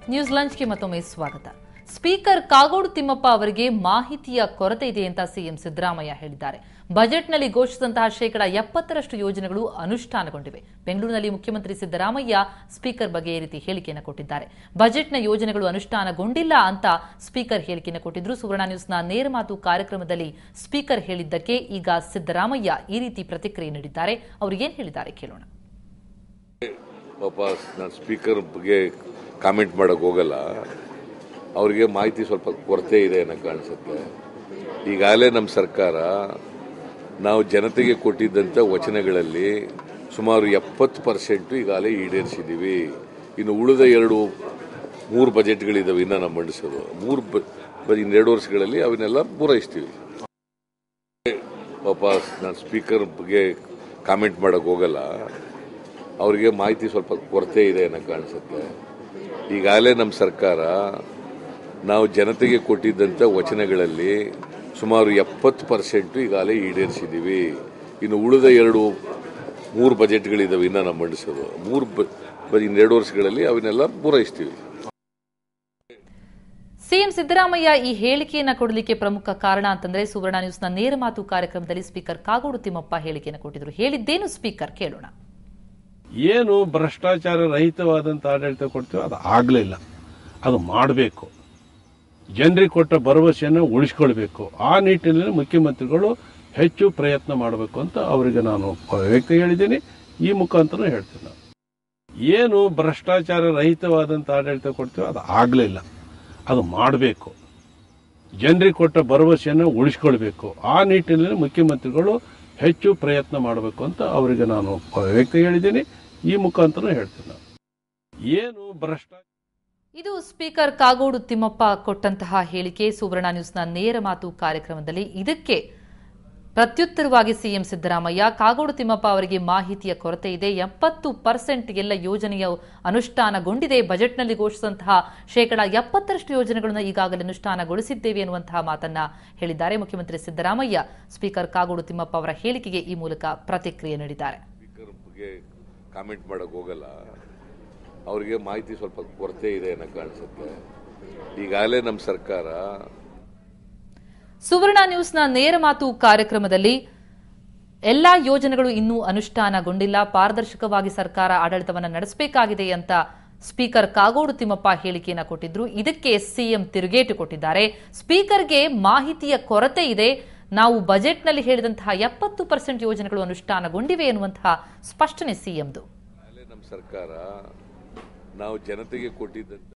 News ಲಂಚ್ಗೆ ಮತ್ತೊಮ್ಮೆ ಸ್ವಾಗತ speaker Kagodu Thimmappa ಅವರಿಗೆ ಮಾಹಿತಿಯ ಕೊರತೆ ಇದೆ ಅಂತ ಸಿಎಂ ಸಿದ್ದರಾಮಯ್ಯ ಹೇಳಿದ್ದಾರೆ ಬಜೆಟ್ನಲ್ಲಿ ಘೋಷಿಸಿದಂತಹ ಶೇಕಡ ಎಪ್ಪತ್ತರಷ್ಟು ಯೋಜನೆಗಳು ಅನುಷ್ಠಾನಗೊಂಡಿವೆ ಬೆಂಗಳೂರಿನಲ್ಲಿ ಮುಖ್ಯಮಂತ್ರಿ ಸಿದ್ದರಾಮಯ್ಯ ಸ್ಪೀಕರ್ ಬಗ್ಗೆ ಈ ರೀತಿ ಹೇಳಿಕೆಯನ್ನು ಕೊಟ್ಟಿದ್ದಾರೆ ಬಜೆಟ್ನ ಯೋಜನೆಗಳು ಅನುಷ್ಠಾನಗೊಂಡಿಲ್ಲ ಅಂತ ಸ್ಪೀಕರ್ ಹೇಳಿಕೆಯನ್ನು ಕೊಟ್ಟಿದ್ರು ಸುವರ್ಣ ನ್ಯೂಸ್ನ ನೇರ ಮಾತು ಕಾರ್ಯಕ್ರಮದಲ್ಲಿ ಸ್ಪೀಕರ್ ಹೇಳಿದ್ದಕ್ಕೆ ಈಗ ಸಿದ್ದರಾಮಯ್ಯ ಈ ರೀತಿ ಪ್ರತಿಕ್ರಿಯೆ ನೀಡಿದ್ದಾರೆ ಅವರು ಏನ್ ಹೇಳಿದ್ದಾರೆ ಕೇಳೋಣ ಪಾಪ ನಾನು ಸ್ಪೀಕರ್ ಬಗ್ಗೆ ಕಾಮೆಂಟ್ ಮಾಡಕ್ ಹೋಗಲ್ಲ ಅವ್ರಿಗೆ ಮಾಹಿತಿ ಸ್ವಲ್ಪ ಕೊರತೆ ಇದೆ ಅನ್ನೋ ಕಾಣಿಸುತ್ತೆ ಈಗಾಗಲೇ ನಮ್ಮ ಸರ್ಕಾರ ನಾವು ಜನತೆಗೆ ಕೊಟ್ಟಿದ್ದಂಥ ವಚನಗಳಲ್ಲಿ ಸುಮಾರು ಎಪ್ಪತ್ತು ಪರ್ಸೆಂಟು ಈಗಾಗಲೇ ಈಡೇರಿಸಿದ್ದೀವಿ ಇನ್ನು ಉಳಿದ ಎರಡು ಮೂರು ಬಜೆಟ್ಗಳಿದ್ದಾವೆ ಇನ್ನು ನಾವು ಮಂಡಿಸೋದು ಮೂರು ಬ ಬ- ಇನ್ನೆರಡು ವರ್ಷಗಳಲ್ಲಿ ಅವನ್ನೆಲ್ಲ ಪೂರೈಸ್ತೀವಿ ಪಾಪ ನಾನು ಸ್ಪೀಕರ್ ಬಗ್ಗೆ ಕಾಮೆಂಟ್ ಮಾಡಕ್ ಹೋಗಲ್ಲ ಅವರಿಗೆ ಮಾಹಿತಿ ಸ್ವಲ್ಪ ಕೊರತೆ ಇದೆ ಅನ್ನೋ ಕಾಣಿಸುತ್ತೆ ಈಗಾಗಲೇ ನಮ್ಮ ಸರ್ಕಾರ ನಾವು ಜನತೆಗೆ ಕೊಟ್ಟಿದ್ದಂಥ ವಚನಗಳಲ್ಲಿ ಸುಮಾರು ಎಪ್ಪತ್ತು ಪರ್ಸೆಂಟು ಈಗಾಗಲೇ ಈಡೇರಿಸಿದ್ದೀವಿ ಇನ್ನು ಉಳಿದ ಎರಡು ಮೂರು ಬಜೆಟ್ಗಳಿದ್ದಾವೆ ಇನ್ನು ನಾವು ಮಂಡಿಸೋದು ಮೂರು ಬ ಬ- ಇನ್ನೆರಡು ವರ್ಷಗಳಲ್ಲಿ ಅವನ್ನೆಲ್ಲ ಪೂರೈಸ್ತೀವಿ ಸಿಎಂ ಸಿದ್ದರಾಮಯ್ಯ ಈ ಹೇಳಿಕೆಯನ್ನ ಕೊಡಲಿಕ್ಕೆ ಪ್ರಮುಖ ಕಾರಣ ಅಂತಂದ್ರೆ ಸುವರ್ಣ ನ್ಯೂಸ್ನ ನೇರ ಮಾತು ಕಾರ್ಯಕ್ರಮದಲ್ಲಿ ಸ್ಪೀಕರ್ ಕಾಗೋಡು ತಿಮ್ಮಪ್ಪ ಹೇಳಿಕೆಯನ್ನು ಕೊಟ್ಟಿದ್ರು ಹೇಳಿದ್ದೇನು ಸ್ಪೀಕರ್ ಕೇಳೋಣ ಏನು ಭ್ರಷ್ಟಾಚಾರ ರಹಿತವಾದಂಥ ಆಡಳಿತ ಕೊಡ್ತೀವೋ ಅದು ಆಗಲಿಲ್ಲ ಅದು ಮಾಡಬೇಕು ಜನರಿಗೆ ಕೊಟ್ಟ ಭರವಸೆಯನ್ನು ಉಳಿಸ್ಕೊಳ್ಬೇಕು ಆ ನಿಟ್ಟಿನಲ್ಲಿ ಮುಖ್ಯಮಂತ್ರಿಗಳು ಹೆಚ್ಚು ಪ್ರಯತ್ನ ಮಾಡಬೇಕು ಅಂತ ಅವರಿಗೆ ನಾನು ವ್ಯಕ್ತಿ ಹೇಳಿದ್ದೀನಿ ಈ ಮುಖಾಂತರ ಹೇಳ್ತೀನಿ ನಾನು. ಏನು ಭ್ರಷ್ಟಾಚಾರ ರಹಿತವಾದಂಥ ಆಡಳಿತ ಕೊಡ್ತೀವೋ ಅದು ಆಗಲಿಲ್ಲ ಅದು ಮಾಡಬೇಕು ಜನರಿಗೆ ಕೊಟ್ಟ ಭರವಸೆಯನ್ನು ಉಳಿಸ್ಕೊಳ್ಬೇಕು ಆ ನಿಟ್ಟಿನಲ್ಲಿ ಮುಖ್ಯಮಂತ್ರಿಗಳು ಹೆಚ್ಚು ಪ್ರಯತ್ನ ಮಾಡಬೇಕು ಅಂತ ಅವರಿಗೆ ನಾನು ವ್ಯಕ್ತಿ ಹೇಳಿದ್ದೀನಿ ಈ ಮುಖಾಂತರ ಹೇಳ್ತೀನಿ ನಾನು. ಏನು ಭ್ರಷ್ಟಾಚಾರ ಇದು ಸ್ಪೀಕರ್ ಕಾಗೋಡು ತಿಮ್ಮಪ್ಪ ಕೊಟ್ಟಂತಹ ಹೇಳಿಕೆ ಸುವರ್ಣ ನ್ಯೂಸ್ನ ನೇರ ಮಾತು ಕಾರ್ಯಕ್ರಮದಲ್ಲಿ ಇದಕ್ಕೆ ಪ್ರತ್ಯುತ್ತರವಾಗಿ ಸಿಎಂ ಸಿದ್ದರಾಮಯ್ಯ ಕಾಗೋಡು ತಿಮ್ಮಪ್ಪ ಅವರಿಗೆ ಮಾಹಿತಿಯ ಕೊರತೆ ಇದೆ ಎಪ್ಪತ್ತು ಪರ್ಸೆಂಟ್ ಎಲ್ಲ ಯೋಜನೆಯ ಅನುಷ್ಠಾನಗೊಂಡಿದೆ ಬಜೆಟ್ನಲ್ಲಿ ಘೋಷಿಸಿದಂತಹ ಶೇಕಡ ಎಪ್ಪತ್ತರಷ್ಟು ಯೋಜನೆಗಳನ್ನು ಈಗಾಗಲೇ ಅನುಷ್ಠಾನಗೊಳಿಸಿದ್ದೇವೆ ಎನ್ನುವಂತಹ ಮಾತನ್ನ ಹೇಳಿದ್ದಾರೆ ಮುಖ್ಯಮಂತ್ರಿ ಸಿದ್ದರಾಮಯ್ಯ ಸ್ಪೀಕರ್ ಕಾಗೋಡು ತಿಮ್ಮಪ್ಪ ಅವರ ಹೇಳಿಕೆಗೆ ಈ ಮೂಲಕ ಪ್ರತಿಕ್ರಿಯೆ ನೀಡಿದ್ದಾರೆ ಸ್ಪೀಕರ್ ಬಗ್ಗೆ ಕಾಮೆಂಟ್ ಮಾಡಕ್ ಹೋಗಲ್ಲ ಅವರಿಗೆ ಮಾಹಿತಿ ಸ್ವಲ್ಪ ಕೊರತೆ ಇದೆ ಅನ್ನೋ ಕಾಣಿಸುತ್ತೆ ಈಗಾಗಲೇ ನಮ್ಮ ಸರ್ಕಾರ ಸುವರ್ಣ ನ್ಯೂಸ್ನ ನೇರ ಮಾತು ಕಾರ್ಯಕ್ರಮದಲ್ಲಿ ಎಲ್ಲಾ ಯೋಜನೆಗಳು ಇನ್ನೂ ಅನುಷ್ಠಾನಗೊಂಡಿಲ್ಲ ಪಾರದರ್ಶಕವಾಗಿ ಸರ್ಕಾರ ಆಡಳಿತವನ್ನು ನಡೆಸಬೇಕಾಗಿದೆ ಅಂತ ಸ್ಪೀಕರ್ ಕಾಗೋಡು ತಿಮ್ಮಪ್ಪ ಹೇಳಿಕೆಯನ್ನು ಕೊಟ್ಟಿದ್ರು ಇದಕ್ಕೆ ಸಿಎಂ ತಿರುಗೇಟು ಕೊಟ್ಟಿದ್ದಾರೆ ಸ್ಪೀಕರ್ಗೆ ಮಾಹಿತಿಯ ಕೊರತೆ ಇದೆ ನಾವು ಬಜೆಟ್ನಲ್ಲಿ ಹೇಳಿದಂತಹ ಎಪ್ಪತ್ತು ಪರ್ಸೆಂಟ್ ಯೋಜನೆಗಳು ಅನುಷ್ಠಾನಗೊಂಡಿವೆ ಎನ್ನುವಂತಹ ಸ್ಪಷ್ಟನೆ ಸಿಎಂದು ಈಗಾಗಲೇ ನಮ್ಮ ಸರ್ಕಾರ ನಾವು ಜನತೆಗೆ ಕೊಟ್ಟಿದ್ದಂಥ